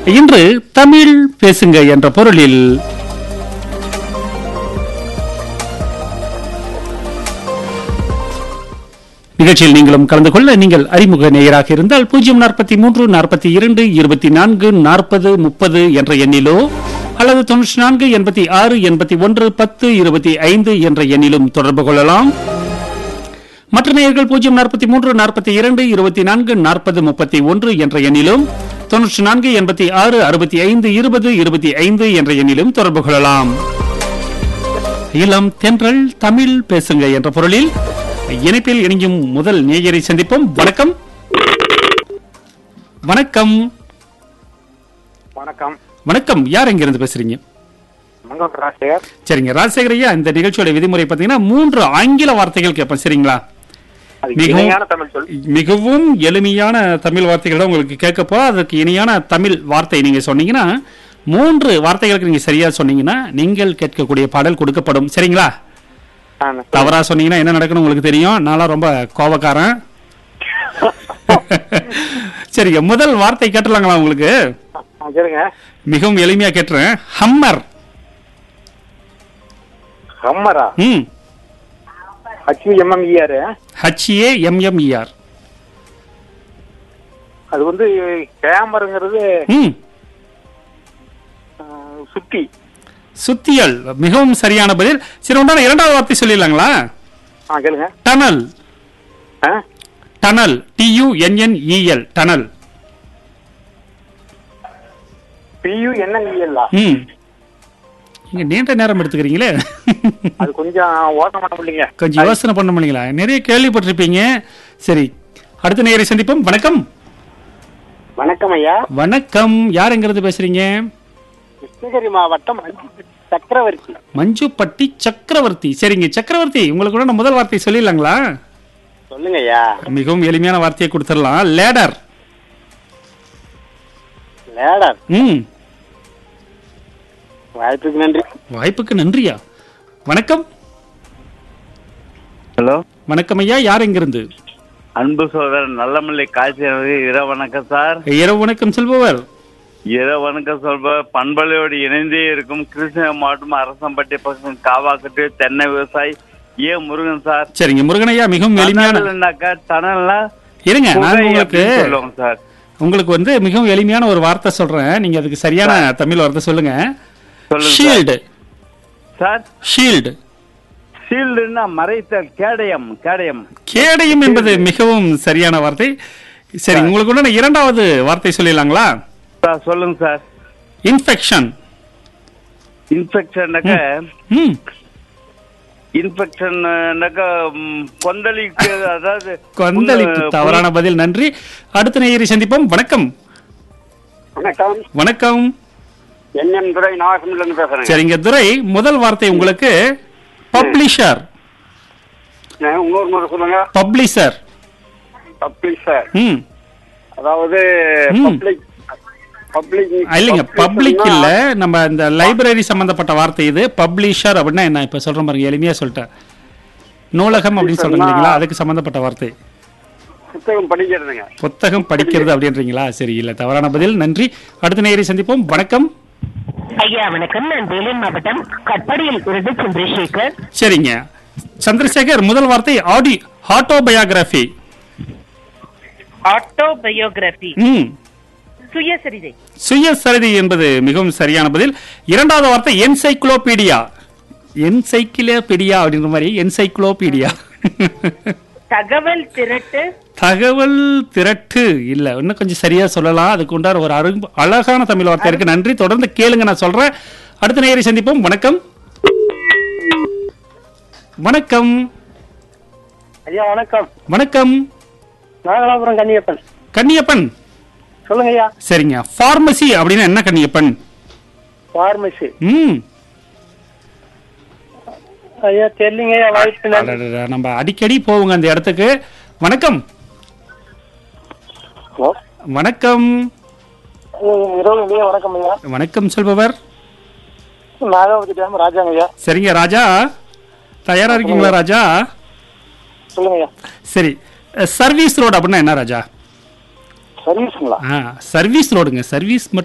இன்று தமிழ் பேசுங்க என்ற பொருளில் நிகழ்ச்சியில் நீங்களும் கலந்து கொள்ள நீங்கள் அறிமுக நேயராக இருந்தால் பூஜ்ஜியம் நாற்பத்தி மூன்று நாற்பத்தி இரண்டு இருபத்தி நான்கு நாற்பது முப்பது என்ற எண்ணிலோ அல்லது தொன்னூற்றி நான்கு எண்பத்தி ஆறு எண்பத்தி ஒன்று பத்து இருபத்தி ஐந்து என்ற எண்ணிலும் தொடர்பு கொள்ளலாம் மற்ற நேயர்கள் பூஜ்ஜியம் நாற்பத்தி மூன்று நாற்பத்தி இரண்டு இருபத்தி நான்கு நாற்பது முப்பத்தி ஒன்று என்ற எண்ணிலும் தொன்னூற்றி நான்கு எண்பத்தி ஆறு அறுபத்தி ஐந்து இருபது இருபத்தி ஐந்து என்ற எண்ணிலும் தொடர்பு கொள்ளலாம் இளம் தென்றல் தமிழ் பேசுங்க என்ற பொருளில் இணைப்பில் இணையும் முதல் நேயரை சந்திப்போம் வணக்கம் வணக்கம் வணக்கம் வணக்கம் யார் எங்கிருந்து பேசுறீங்க மங்கோட் ராஜசேகர் சரிங்க ராஜசேகர் ஐயா இந்த நிகழ்ச்சியோட விதிமுறை பார்த்தீங்கன்னா மூன்று ஆங்கில வார்த்தைகள் கேட்பேன் சரிங்களா அது மிகவும் இணையான தமிழ் சொல் மிகவும் எளிமையான தமிழ் வார்த்தைகள் தான் உங்களுக்கு கேட்கப்போ அதற்கு இணையான தமிழ் வார்த்தை நீங்க சொன்னீங்கன்னா மூன்று வார்த்தைகளுக்கு நீங்க சரியா சொன்னீங்கன்னா நீங்கள் கேட்கக்கூடிய பாடல் கொடுக்கப்படும் சரிங்களா ஆ, தவறா சொன்னீங்கன்னா என்ன நடக்கணும் உங்களுக்கு தெரியும் நான்லாம் ரொம்ப கோபக்காரன் சரிங்க முதல் வார்த்தை கேட்டுலாங்களா உங்களுக்கு ஆ, சரிங்க மிகவும் எளிமையா கேட்டுறேன் ஹம்மர் ஹம்மரா ம் ஹச்யூ எம்எம்இஆர் ஹச்ஏ எம்எம்இஆர் அது வந்து கேமருங்கிறது ம் ஆ, சுத்தி சுத்தியல் மிகவும் சரியான பதில் சரி உண்டான இரண்டாவது வார்த்தை சொல்லிடலாங்களா ஆ கேளுங்க டனல் ஆ tunnel T U N N E L tunnel P U N N E L ம் நீங்க நீண்ட நேரம் எடுத்துக்கிறீங்களே அது கொஞ்சம் ஓசம் பண்ண முடியலைங்க கொஞ்சம் யோசனை பண்ண முடியுங்களா நிறைய கேள்விப்பட்டிருப்பீங்க சரி அடுத்த நேரை சந்திப்போம் வணக்கம் வணக்கம் ஐயா வணக்கம் யாருங்கிறது பேசுறீங்க கிருஷ்ணகிரி மாவட்டம் சக்கரவர்த்தி மஞ்சுப்பட்டி சக்கரவர்த்தி சரிங்க சக்கரவர்த்தி உங்களுக்கு கூட நான் முதல் வார்த்தை சொல்லிடலாங்களா சொல்லுங்க ஐயா மிகவும் எளிமையான வார்த்தையை கொடுத்துடலாம் லேடர் லேடர் ம் வாய்ப்புக்கு நன்றி வாய்ப்புக்கு நன்றியா வணக்கம் ஹலோ வணக்கம் ஐயா யார் எங்கிருந்து அன்பு சோதரன் நல்லமல்லி காட்சி இரவு வணக்கம் சார் இரவு வணக்கம் செல்பவர் இரவு வணக்கம் சொல்ப பண்பலையோடு இணைந்தே இருக்கும் கிருஷ்ணகிரி மாவட்டம் அரசம்பட்டி பக்கம் காவாக்கட்டு தென்னை விவசாயி ஏ முருகன் சார் சரிங்க முருகனையா மிகவும் எளிமையான டனல்னாக்கா டனல்னா இருங்க நான் புகை உங்களுக்கு அப்படின்னு சொல்லுவோம் சார் உங்களுக்கு வந்து மிகவும் எளிமையான ஒரு வார்த்தை சொல்றேன் நீங்க அதுக்கு சரியான தமிழ் வார்த்தை சொல்லுங்க சொல்லுங்க சார். ஷீல்டு சார் ஷீல்டு ஷீல்டுன்னா மறைத்தல் கேடயம் கேடயம் கேடயம் என்பது மிகவும் சரியான வார்த்தை சரி உங்களுக்கு உண்டான இரண்டாவது வார்த்தை சொல்லிடலாங்களா சார் சொல்லுங்க சார் இன்ஃபெக்ஷன் இன்ஃபெக்ஷன்னாக்க ம் இன்ஃபெக்ஷன்னாக்கா கொந்தளிக்கு அதாவது கொந்தளிப்பு புண்ணு- தவறான பதில் நன்றி அடுத்த நேயரை சந்திப்போம் வணக்கம் வணக்கம் வணக்கம் என்எம் துறை நாகசமில இருந்து பேசுறேங்க சரிங்க துரை முதல் வார்த்தை உங்களுக்கு பப்ளிஷர் நான் இன்னொரு முறை சொல்லுங்க பப்ளிஷர் பப்ளிஷர் ம் அதாவது ம். பப்ளிக் பப்ளிக் இல்லைங்க பப்ளிக் இல்ல நம்ம இந்த லைப்ரரி சம்பந்தப்பட்ட வார்த்தை இது பப்ளிஷர் அப்படின்னா என்ன இப்ப சொல்ற பாருங்க எளிமையா சொல்லிட்டேன் நூலகம் அப்படின்னு சொல்றீங்க இல்லைங்களா அதுக்கு சம்பந்தப்பட்ட வார்த்தை புத்தகம் படிக்கிறதுங்க புத்தகம் படிக்கிறது அப்படின்றீங்களா சரி இல்ல தவறான பதில் நன்றி அடுத்த நேயரை சந்திப்போம் வணக்கம் ஐயா வணக்கம் நான் வேலூர் மாவட்டம் கட்பாடியில் இருந்து சந்திரசேகர் சரிங்க சந்திரசேகர் முதல் வார்த்தை ஆடி ஆட்டோபயோகிராஃபி ஆட்டோபயோகிராபி ம் சுயசரிதை சுயசரிதை என்பது மிகவும் சரியான பதில் இரண்டாவது வார்த்தை என்சைக்ளோபீடியா என்சைக்கிளோபீடியா அப்படின்ற மாதிரி என்சைக்ளோபீடியா தகவல் திரட்டு தகவல் திரட்டு இல்ல இன்னும் கொஞ்சம் சரியா சொல்லலாம் அதுக்கு உண்டான ஒரு அரு அழகான தமிழ் வார்த்தை இருக்கு நன்றி தொடர்ந்து கேளுங்க நான் சொல்றேன் அடுத்த நேயரை சந்திப்போம் வணக்கம் வணக்கம் ஐயா வணக்கம் வணக்கம் நாகலாபுரம் கன்னியப்பன் கன்னியப்பன் சொல்லுங்க ஐயா சரிங்க பார்மசி அப்படின்னா என்ன கன்னியப்பன் பார்மசி ம் ஐயா தெரியலங்க ஐயா வாய்ப்பு நன்றி அடடடா, நம்ம அடிக்கடி போவோங்க அந்த இடத்துக்கு வணக்கம் ஹலோ வணக்கம் இரவு ஐயா வணக்கம் ஐயா வணக்கம் சொல்பவர் நாகாவதி டேம் ராஜாங்க ஐயா சரிங்க ராஜா தயாரா இருக்கீங்களா ராஜா சொல்லுங்க ஐயா சரி சர்வீஸ் ரோடு அப்படின்னா என்ன ராஜா சர்வீஸுங்களா ஆ சர்வீஸ் ரோடுங்க சர்வீஸ்